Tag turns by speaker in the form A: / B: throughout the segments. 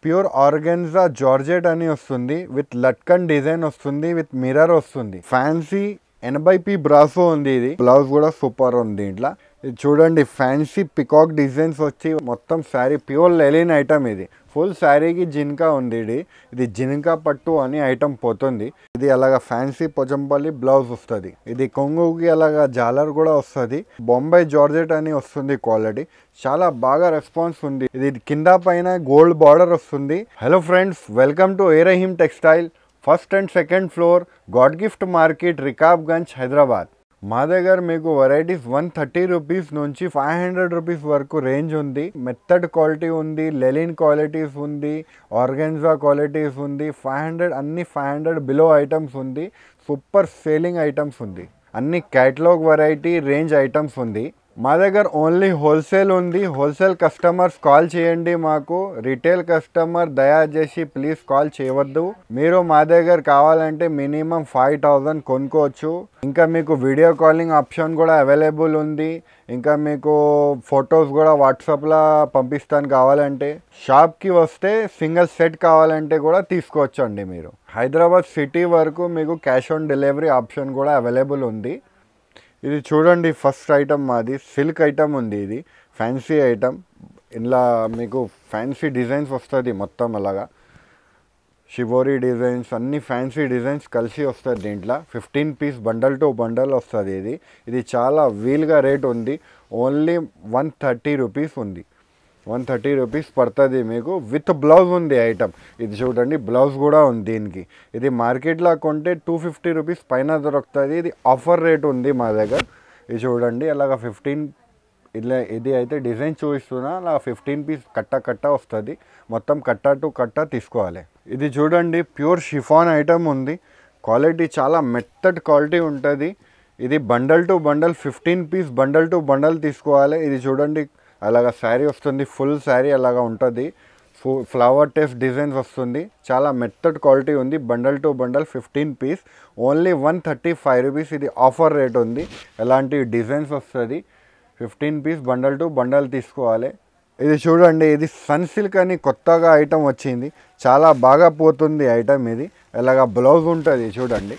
A: pure organza georgette అని వస్తుంది with లట్కన్ డిజైన్ వస్తుంది విత్ మిర్రర్ వస్తుంది ఫ్యాన్సీ ఎనభై పి బ్రాసో ఉంది ఇది బ్లౌజ్ కూడా సూపర్ ఉంది దీంట్లో ఇది చూడండి ఫ్యాన్సీ పికాక్ డిజైన్స్ వచ్చి మొత్తం శారీ ప్యూర్ లెలిన్ ఐటమ్ ఇది ఫుల్ శారీకి జిన్కా ఉంది ఇది ఇది జిన్కా పట్టు అని ఐటమ్ పోతుంది ఇది అలాగా ఫ్యాన్సీ పొజంపల్లి బ్లౌజ్ వస్తుంది ఇది కొంగుకి అలాగా జాలర్ కూడా వస్తుంది బొంబాయి జార్జెట్ అని వస్తుంది క్వాలిటీ చాలా బాగా రెస్పాన్స్ ఉంది ఇది కింద పైన గోల్డ్ బార్డర్ వస్తుంది హలో ఫ్రెండ్స్ వెల్కమ్ టు ఏరహిమ్ textile first and second floor God gift market Rikabganj Hyderabad మా దగ్గర మీకు వెరైటీస్ వన్ థర్టీ రూపీస్ నుంచి ఫైవ్ హండ్రెడ్ రూపీస్ వరకు రేంజ్ ఉంది మెత్తడ్ క్వాలిటీ ఉంది లెలిన్ క్వాలిటీస్ ఉంది ఆర్గెన్జా క్వాలిటీస్ ఉంది ఫైవ్ హండ్రెడ్ అన్ని ఫైవ్ హండ్రెడ్ బిలో ఐటమ్స్ ఉంది సూపర్ సేలింగ్ ఐటమ్స్ ఉంది అన్ని క్యాటలాగ్ వెరైటీ రేంజ్ ఐటమ్స్ ఉంది మా దగ్గర ఓన్లీ హోల్సేల్ ఉంది హోల్సేల్ కస్టమర్స్ కాల్ చేయండి మాకు రిటైల్ కస్టమర్ దయచేసి ప్లీజ్ కాల్ చేయవద్దు మీరు మా దగ్గర కావాలంటే మినిమం ఫైవ్ థౌజండ్ కొనుక్కోవచ్చు ఇంకా మీకు వీడియో కాలింగ్ ఆప్షన్ కూడా అవైలబుల్ ఉంది ఇంకా మీకు ఫొటోస్ కూడా వాట్సాప్లో పంపిస్తాను కావాలంటే షాప్కి వస్తే సింగిల్ సెట్ కావాలంటే కూడా తీసుకోవచ్చు అండి మీరు హైదరాబాద్ సిటీ వరకు మీకు క్యాష్ ఆన్ డెలివరీ ఆప్షన్ కూడా అవైలబుల్ ఉంది ఇది చూడండి ఫస్ట్ ఐటమ్ మాది సిల్క్ ఐటమ్ ఉంది ఇది ఫ్యాన్సీ ఐటమ్ ఇలా మీకు ఫ్యాన్సీ డిజైన్స్ వస్తుంది మొత్తం అలాగా షివోరీ డిజైన్స్ అన్ని ఫ్యాన్సీ డిజైన్స్ కలిసి వస్తుంది దీంట్లో fifteen piece bundle to bundle వస్తుంది ఇది ఇది చాలా వీల్గా రేట్ ఉంది ఓన్లీ వన్ థర్టీ రూపీస్ ఉంది వన్ థర్టీ రూపీస్ పడుతుంది మీకు విత్ బ్లౌజ్ ఉంది ఐటమ్ ఇది చూడండి బ్లౌజ్ కూడా ఉంది దీనికి ఇది మార్కెట్లో కొంటే టూ ఫిఫ్టీ రూపీస్ పైన దొరుకుతుంది ఇది ఆఫర్ రేట్ ఉంది మా దగ్గర ఇది చూడండి అలాగ ఫిఫ్టీన్ ఇలా ఇది అయితే డిజైన్ చూపిస్తున్నా అలా ఫిఫ్టీన్ పీస్ కట్ట కట్ట వస్తుంది మొత్తం కట్ట టు కట్ట తీసుకోవాలి ఇది చూడండి ప్యూర్ షిఫాన్ ఐటమ్ ఉంది క్వాలిటీ చాలా మెత్తడ్ క్వాలిటీ ఉంటుంది ఇది bundle to bundle fifteen piece bundle to bundle తీసుకోవాలి ఇది చూడండి అలాగా శారీ వస్తుంది ఫుల్ శారీ అలాగా ఉంటుంది ఫు ఫ్లవర్ టెస్ట్ డిజైన్స్ వస్తుంది చాలా మెత్తడ్ క్వాలిటీ ఉంది bundle to bundle fifteen piece only one thirty five rupees ఇది ఆఫర్ రేట్ ఉంది ఎలాంటి డిజైన్స్ వస్తుంది fifteen piece bundle to bundle తీసుకోవాలి ఇది చూడండి ఇది సన్ సిల్క్ అని కొత్తగా ఐటమ్ వచ్చింది చాలా బాగా పోతుంది ఐటమ్ ఇది ఇలాగా బ్లౌజ్ ఉంటుంది చూడండి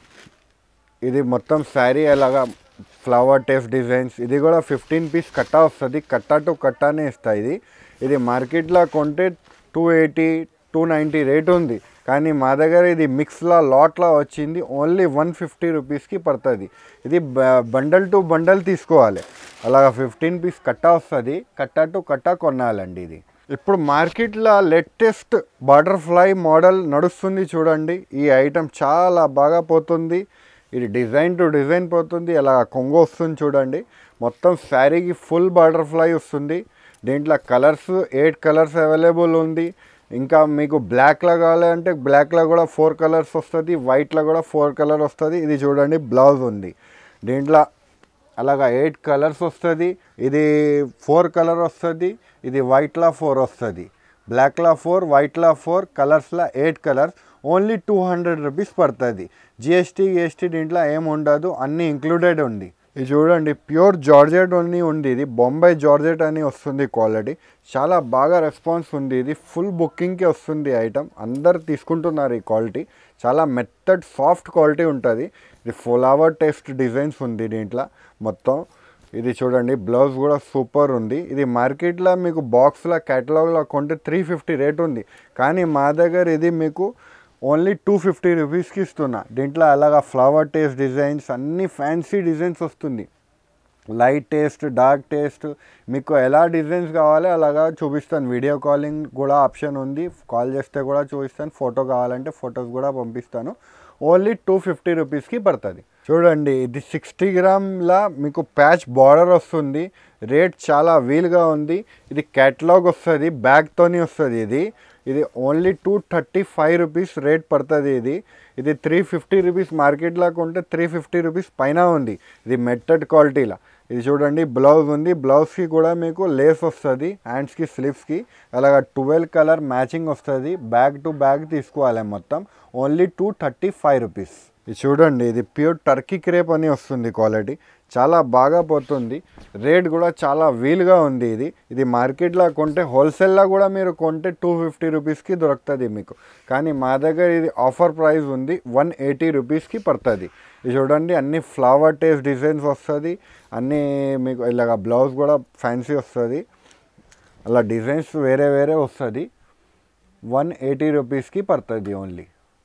A: ఇది మొత్తం శారీ అలాగా ఫ్లవర్ టేస్ట్ డిజైన్స్ ఇది కూడా ఫిఫ్టీన్ పీస్ కట్టా వస్తుంది కట్టా టు కట్టానే ఇస్తాయి ఇది ఇది మార్కెట్లో కొంటే two eighty two ninety rate ఉంది కానీ మా దగ్గర ఇది మిక్స్లా లాట్లా వచ్చింది ఓన్లీ వన్ ఫిఫ్టీ రూపీస్కి పడుతుంది ఇది బండల్ టు బండల్ తీసుకోవాలి అలాగా ఫిఫ్టీన్ పీస్ కట్టా వస్తుంది కట్టా టు కట్టా కొనాలండి ఇది ఇప్పుడు మార్కెట్లో లేటెస్ట్ బటర్ఫ్లై మోడల్ నడుస్తుంది చూడండి ఈ ఐటమ్ చాలా బాగా పోతుంది ఇది డిజైన్ టు డిజైన్ పోతుంది అలా కొంగు వస్తుంది చూడండి మొత్తం శారీకి ఫుల్ బటర్ఫ్లై వస్తుంది దీంట్లో కలర్స్ ఎయిట్ కలర్స్ అవైలబుల్ ఉంది ఇంకా మీకు బ్లాక్లో కావాలంటే బ్లాక్లో కూడా ఫోర్ కలర్స్ వస్తుంది వైట్లో కూడా ఫోర్ కలర్ వస్తుంది ఇది చూడండి బ్లౌజ్ ఉంది దీంట్లో అలాగా ఎయిట్ కలర్స్ వస్తుంది ఇది ఫోర్ కలర్ వస్తుంది ఇది వైట్లో ఫోర్ వస్తుంది బ్లాక్లో ఫోర్ వైట్లో ఫోర్ కలర్స్లో eight colours only two hundred rupees పడుతుంది జిఎస్టీ జిఎస్టీ దీంట్లో ఏం ఉండదు అన్నీ ఇంక్లూడెడ్ ఉంది ఇది చూడండి ప్యూర్ జార్జెట్ అని ఉంది ఇది బొంబాయి జార్జెట్ అని వస్తుంది క్వాలిటీ చాలా బాగా రెస్పాన్స్ ఉంది ఇది ఫుల్ బుకింగ్కి వస్తుంది ఐటమ్ అందరు తీసుకుంటున్నారు ఈ క్వాలిటీ చాలా మెత్తడ్ సాఫ్ట్ క్వాలిటీ ఉంటుంది ఇది ఫ్లవర్ టెస్ట్ డిజైన్స్ ఉంది దీంట్లో మొత్తం ఇది చూడండి బ్లౌజ్ కూడా సూపర్ ఉంది ఇది మార్కెట్లో మీకు బాక్స్లో క్యాటలాగ్లో కొంటే త్రీ ఫిఫ్టీ రేట్ ఉంది కానీ మా దగ్గర ఇది మీకు ఓన్లీ టూ ఫిఫ్టీ రూపీస్కి ఇస్తున్నా దీంట్లో అలాగా ఫ్లవర్ టేస్ట్ డిజైన్స్ అన్ని ఫ్యాన్సీ డిజైన్స్ వస్తుంది లైట్ టేస్ట్ డార్క్ టేస్ట్ మీకు ఎలా డిజైన్స్ కావాలో అలాగా చూపిస్తాను వీడియో కాలింగ్ కూడా ఆప్షన్ ఉంది కాల్ చేస్తే కూడా చూపిస్తాను ఫోటో కావాలంటే ఫొటోస్ కూడా పంపిస్తాను ఓన్లీ టూ ఫిఫ్టీ రూపీస్కి పడుతుంది చూడండి ఇది సిక్స్టీ గ్రామ్లా మీకు ప్యాచ్ బార్డర్ వస్తుంది రేట్ చాలా వీలుగా ఉంది ఇది క్యాటలాగ్ వస్తుంది బ్యాగ్తోని వస్తుంది ఇది ఇది only two thirty five rupees rate పడుతుంది ఇది ఇది త్రీ ఫిఫ్టీ రూపీస్ మార్కెట్లో కొంటే త్రీ ఫిఫ్టీ రూపీస్ పైన ఉంది ఇది మెట్టెడ్ క్వాలిటీలో ఇది చూడండి బ్లౌజ్ ఉంది బ్లౌజ్కి కూడా మీకు లేస్ వస్తుంది హ్యాండ్స్కి స్లీవ్స్కి అలాగా ట్వెల్వ్ కలర్ మ్యాచింగ్ వస్తుంది బ్యాగ్ టు బ్యాగ్ తీసుకోవాలి మొత్తం only two thirty five rupees ఇది చూడండి ఇది ప్యూర్ టర్కీ క్రేప్ అని వస్తుంది క్వాలిటీ చాలా బాగా పోతుంది రేట్ కూడా చాలా వీలుగా ఉంది ఇది ఇది మార్కెట్లో కొంటే హోల్సేల్లో కూడా మీరు కొంటే టూ ఫిఫ్టీ రూపీస్కి దొరుకుతుంది మీకు కానీ మా దగ్గర ఇది ఆఫర్ ప్రైస్ ఉంది వన్ ఎయిటీ రూపీస్కి పడుతుంది ఇది చూడండి అన్ని ఫ్లవర్ టేస్ట్ డిజైన్స్ వస్తుంది అన్నీ మీకు ఇలాగ బ్లౌజ్ కూడా ఫ్యాన్సీ వస్తుంది అలా డిజైన్స్ వేరే వేరే వస్తుంది వన్ ఎయిటీ రూపీస్కి పడుతుంది ఓన్లీ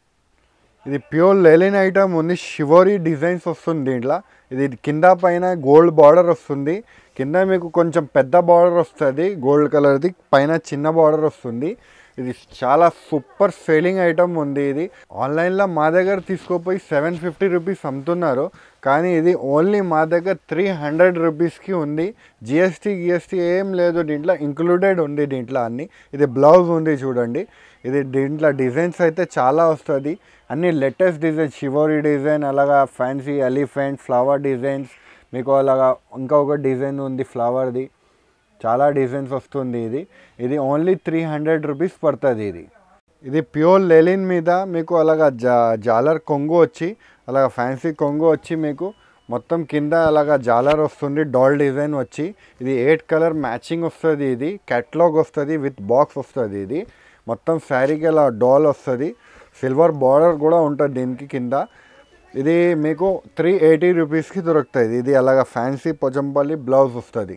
A: ఇది ప్యూర్ లెలిన్ ఐటమ్ ఉంది షివోరీ డిజైన్స్ వస్తుంది దీంట్లో ఇది కింద పైన గోల్డ్ బార్డర్ వస్తుంది కింద మీకు కొంచెం పెద్ద బార్డర్ వస్తుంది గోల్డ్ కలర్ది పైన చిన్న బార్డర్ వస్తుంది ఇది చాలా సూపర్ సేలింగ్ ఐటమ్ ఉంది ఇది ఆన్లైన్లో మా దగ్గర తీసుకోపోయి సెవెన్ ఫిఫ్టీ రూపీస్ అమ్ముతున్నారు కానీ ఇది ఓన్లీ మా దగ్గర త్రీ హండ్రెడ్ రూపీస్కి ఉంది జిఎస్టీ గిఎస్టీ ఏం లేదు దీంట్లో ఇంక్లూడెడ్ ఉంది దీంట్లో అన్ని ఇది బ్లౌజ్ ఉంది చూడండి ఇది దీంట్లో డిజైన్స్ అయితే చాలా వస్తుంది అన్ని లేటెస్ట్ డిజైన్ షివోరీ డిజైన్ అలాగా ఫ్యాన్సీ ఎలిఫెంట్ ఫ్లవర్ డిజైన్స్ మీకు అలాగా ఇంకొక డిజైన్ ఉంది ఫ్లవర్ది చాలా డిజైన్స్ వస్తుంది ఇది ఇది ఓన్లీ త్రీ హండ్రెడ్ రూపీస్ పడుతుంది ఇది ఇది ప్యూర్ లెలిన్ మీద మీకు అలాగా జా జాలర్ కొంగు వచ్చి అలాగ ఫ్యాన్సీ కొంగు వచ్చి మీకు మొత్తం కింద అలాగా జాలర్ వస్తుంది డాల్ డిజైన్ వచ్చి ఇది ఎయిట్ కలర్ మ్యాచింగ్ వస్తుంది ఇది క్యాట్లాగ్ వస్తుంది విత్ బాక్స్ వస్తుంది ఇది మొత్తం శారీకి అలా డాల్ వస్తుంది సిల్వర్ బార్డర్ కూడా ఉంటుంది దీనికి కింద ఇది మీకు త్రీ ఎయిటీ రూపీస్కి దొరుకుతుంది ఇది అలాగ ఫ్యాన్సీ పొజంపల్లి బ్లౌజ్ వస్తుంది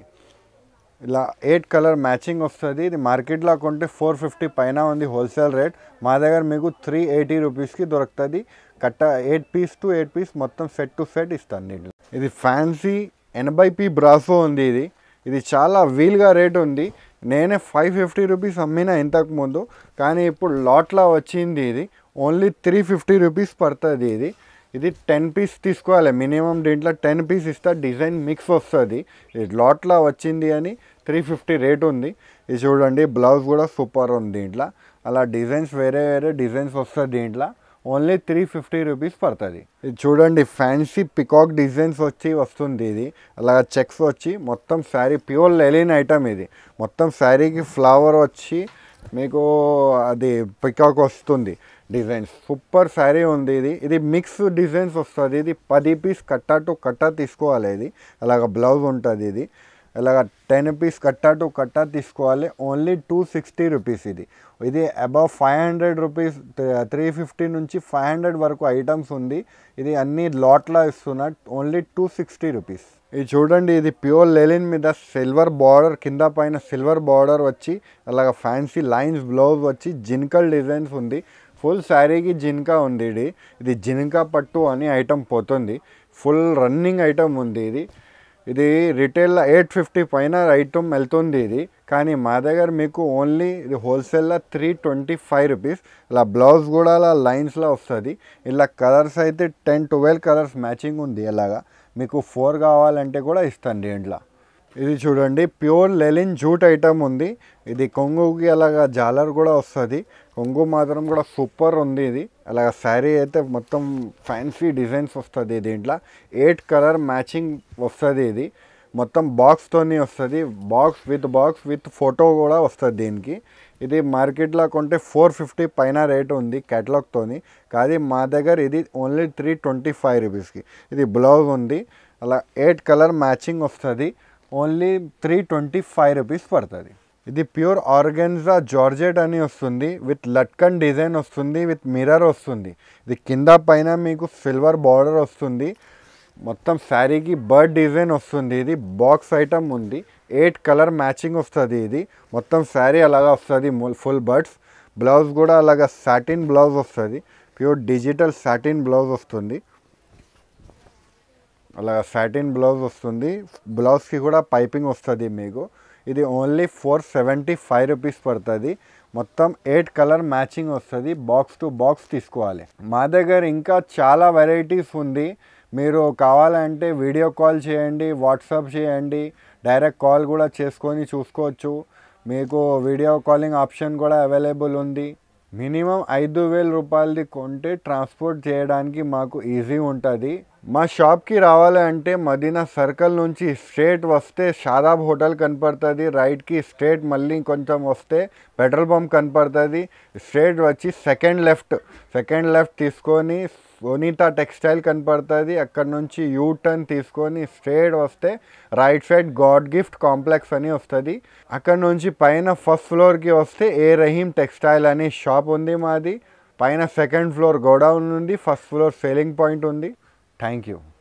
A: ఇలా ఎయిట్ కలర్ మ్యాచింగ్ వస్తుంది ఇది మార్కెట్లో కొంటే ఫోర్ ఫిఫ్టీ పైన ఉంది హోల్సేల్ రేట్ మా దగ్గర మీకు త్రీ ఎయిటీ రూపీస్కి దొరుకుతుంది కట్ట eight piece to eight piece మొత్తం సెట్ టు సెట్ ఇస్తాను దీంట్లో ఇది ఫ్యాన్సీ ఎనభై పీ బ్రాసో ఉంది ఇది ఇది చాలా వీల్గా రేట్ ఉంది నేనే ఫైవ్ ఫిఫ్టీ రూపీస్ అమ్మిన ఇంతకు ముందు కానీ ఇప్పుడు లాట్లా వచ్చింది ఇది ఓన్లీ త్రీ ఫిఫ్టీ రూపీస్ పడుతుంది ఇది ఇది టెన్ పీస్ తీసుకోవాలి మినిమం దీంట్లో టెన్ పీస్ ఇస్తే డిజైన్ మిక్స్ వస్తుంది ఇది లాట్లో వచ్చింది అని త్రీ ఫిఫ్టీ రేట్ ఉంది ఇది చూడండి బ్లౌజ్ కూడా సూపర్ ఉంది దీంట్లో అలా డిజైన్స్ వేరే వేరే డిజైన్స్ వస్తుంది దీంట్లో ఓన్లీ త్రీ ఫిఫ్టీ రూపీస్ పడుతుంది ఇది చూడండి ఫ్యాన్సీ పికాక్ డిజైన్స్ వచ్చి వస్తుంది ఇది అలా చెక్స్ వచ్చి మొత్తం శారీ ప్యూర్ లెలిన్ ఐటమ్ ఇది మొత్తం శారీకి ఫ్లవర్ వచ్చి మీకు అది పికాక్ వస్తుంది డిజైన్స్ సూపర్ శారీ ఉంది ఇది ఇది మిక్స్ డిజైన్స్ వస్తుంది ఇది పది పీస్ కట్టా టు కట్టా తీసుకోవాలి ఇది అలాగ బ్లౌజ్ ఉంటుంది ఇది ఇలాగ టెన్ పీస్ కట్టా టు కట్టా తీసుకోవాలి ఓన్లీ టూ సిక్స్టీ రూపీస్ ఇది ఇది above five hundred rupees three fifty నుంచి ఫైవ్ హండ్రెడ్ వరకు ఐటమ్స్ ఉంది ఇది అన్ని లాట్లా ఇస్తున్నా ఓన్లీ టూ సిక్స్టీ రూపీస్ ఇది చూడండి ఇది ప్యూర్ లెలిన్ మీద సిల్వర్ బార్డర్ కింద పైన సిల్వర్ బార్డర్ వచ్చి అలాగ ఫ్యాన్సీ లైన్స్ బ్లౌజ్ వచ్చి జిన్కల్ డిజైన్స్ ఉంది ఫుల్ శారీకి జిన్కా ఉంది ఇది ఇది జిన్కా పట్టు అని ఐటమ్ పోతుంది ఫుల్ రన్నింగ్ ఐటమ్ ఉంది ఇది ఇది రిటైల్లో ఎయిట్ ఫిఫ్టీ పైన ఐటమ్ వెళ్తుంది ఇది కానీ మా దగ్గర మీకు ఓన్లీ ఇది హోల్సేల్లో త్రీ ట్వంటీ ఫైవ్ రూపీస్ ఇలా బ్లౌజ్ కూడా అలా లైన్స్లో వస్తుంది ఇలా కలర్స్ అయితే టెన్ ట్వెల్వ్ కలర్స్ మ్యాచింగ్ ఉంది ఇలాగా మీకు ఫోర్ కావాలంటే కూడా ఇస్తాను దీంట్లో ఇది చూడండి ప్యూర్ లెలిన్ జూట్ ఐటమ్ ఉంది ఇది కొంగుకి అలాగా జాలర్ కూడా వస్తుంది కొంగు మాత్రం కూడా సూపర్ ఉంది ఇది అలాగ శారీ అయితే మొత్తం ఫ్యాన్సీ డిజైన్స్ వస్తుంది దీంట్లో ఎయిట్ కలర్ మ్యాచింగ్ వస్తుంది ఇది మొత్తం బాక్స్తోని వస్తుంది box with box with photo కూడా వస్తుంది దీనికి ఇది మార్కెట్లో కొంటే ఫోర్ ఫిఫ్టీ పైన రేట్ ఉంది క్యాటలాగ్తోని కానీ మా దగ్గర ఇది ఓన్లీ త్రీ ట్వంటీ ఫైవ్ రూపీస్కి ఇది బ్లౌజ్ ఉంది అలా ఎయిట్ కలర్ మ్యాచింగ్ వస్తుంది only three twenty five rupees పడుతుంది ఇది ప్యూర్ ఆర్గెన్జా జార్జెట్ అని వస్తుంది విత్ లట్కన్ డిజైన్ వస్తుంది విత్ మిర్రర్ వస్తుంది ఇది కింద పైన మీకు సిల్వర్ బార్డర్ వస్తుంది మొత్తం శారీకి బర్డ్ డిజైన్ వస్తుంది ఇది బాక్స్ ఐటమ్ ఉంది ఎయిట్ కలర్ మ్యాచింగ్ వస్తుంది ఇది మొత్తం శారీ అలాగా వస్తుంది ఫుల్ బర్డ్స్ బ్లౌజ్ కూడా అలాగా సాటిన్ బ్లౌజ్ వస్తుంది ప్యూర్ డిజిటల్ సాటిన్ బ్లౌజ్ వస్తుంది అలా సాటిన్ బ్లౌజ్ వస్తుంది బ్లౌజ్కి కూడా పైపింగ్ వస్తుంది మీకు ఇది only four seventy five rupees పడుతుంది మొత్తం ఎయిట్ కలర్ మ్యాచింగ్ వస్తుంది బాక్స్ టు బాక్స్ తీసుకోవాలి మా దగ్గర ఇంకా చాలా వెరైటీస్ ఉంది మీరు కావాలంటే వీడియో కాల్ చేయండి వాట్సాప్ చేయండి డైరెక్ట్ కాల్ కూడా చేసుకొని చూసుకోవచ్చు మీకు వీడియో కాలింగ్ ఆప్షన్ కూడా అవైలబుల్ ఉంది మినిమం ఐదు వేల రూపాయలది కొంటే ట్రాన్స్పోర్ట్ చేయడానికి మాకు ఈజీ ఉంటుంది మా షాప్కి రావాలి అంటే మదీనా సర్కిల్ నుంచి స్ట్రేట్ వస్తే షాదాబ్ హోటల్ కనపడుతుంది రైట్కి స్ట్రేట్ మళ్ళీ కొంచెం వస్తే పెట్రోల్ పంప్ కనపడుతుంది స్ట్రేట్ వచ్చి సెకండ్ లెఫ్ట్ సెకండ్ లెఫ్ట్ తీసుకొని వనీతా టెక్స్టైల్ కనపడుతుంది అక్కడ నుంచి యూ టర్న్ తీసుకొని స్ట్రేట్ వస్తే right side God gift complex అని వస్తుంది అక్కడ నుంచి పైన ఫస్ట్ ఫ్లోర్కి వస్తే ఏ రహీం టెక్స్టైల్ అనే షాప్ ఉంది మాది పైన సెకండ్ ఫ్లోర్ గోడౌన్ ఉంది ఫస్ట్ ఫ్లోర్ సేలింగ్ పాయింట్ ఉంది థ్యాంక్ యూ